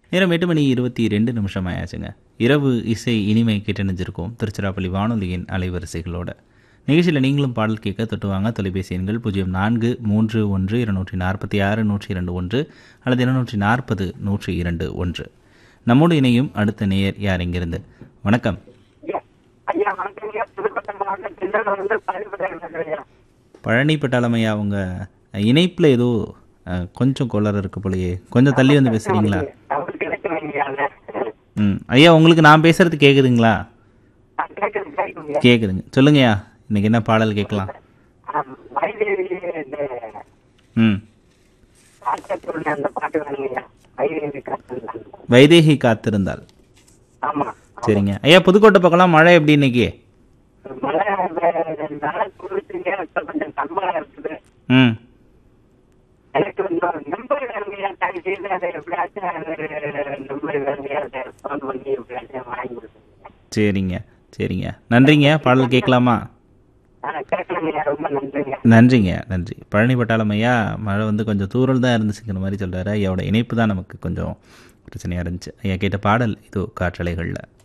நேரம் எட்டு மணி இருபத்தி ரெண்டு நிமிஷம் ஆயாச்சுங்க இரவு இசை இனிமை கேட்டணிஞ்சிருக்கோம் திருச்சிராப்பள்ளி வானொலியின் அலைவரிசைகளோட நிகழ்ச்சியில் நீங்களும் பாடல் கேட்க தொட்டுவாங்க தொலைபேசி எண்கள் பூஜ்ஜியம் நான்கு மூன்று ஒன்று இருநூற்றி நாற்பத்தி ஆறு நூற்றி இரண்டு ஒன்று அல்லது இருநூற்றி நாற்பது நூற்றி இரண்டு ஒன்று நம்மோடு இணையும் அடுத்த நேயர் யார் இங்கிருந்து வணக்கம் ஐயா, ஐயா வணக்கங்க புதுக்கோட்டை மாவட்டம் திண்டல் வந்து பதிவு ஐயா பழனி பட்டாளமையா அவங்க இணைப்பில் ஏதோ அஹ், கொஞ்சம் கோளாறு இருக்கு போலயே கொஞ்சம் தள்ளி வந்து பேசுறீங்களா அவருக்கு கிடைக்கலைங்க ம் ஐயா உங்களுக்கு நான் பேசுறது கேட்குதுங்களா கேட்குது கேட்குங்க கேட்குதுங்க சொல்லுங்கய்யா இன்னைக்கு என்ன பாடல் கேட்கலாம் வைதேவி இந்த ம் ஆட்டத்தோட அந்த பாட்டு வேணுங்கய்யா வைதேவி காத்து வைதேகி காத்திருந்தாள் ஆமா சரிங்க ஐயா புதுக்கோட்டை பக்கம்லாம் மழை எப்படி இன்னைக்கு மழை நல்லா குளிச்சுங்க இப்ப கொஞ்சம் கம்மா இருக்குது ம் எனக்கு இன்னொரு நம்பர் வேணுங்கய்யா தயவு செய்து அதை எப்படியாச்சும் நம்பர் வேணுங்கய்யா அதை ஃபோன் பண்ணி எப்படியாச்சும் வாங்கி கொடுத்துருங்க சரிங்க சரிங்க நன்றிங்க பாடல் கேட்கலாமா ஆ கேட்கலங்கய்யா ரொம்ப நன்றிங்க நன்றிங்க நன்றி பழனி பட்டாளம் ஐயா மழை வந்து கொஞ்சம் தூரல் தான் இருந்துச்சுங்கிற மாதிரி சொல்கிறாரு ஐயாவோட இணைப்பு தான் நமக்கு கொஞ்சம் பிரச்சனையாக இருந்துச்சு ஐயா கேட்ட பாடல் இதோ காற்றலைகளில்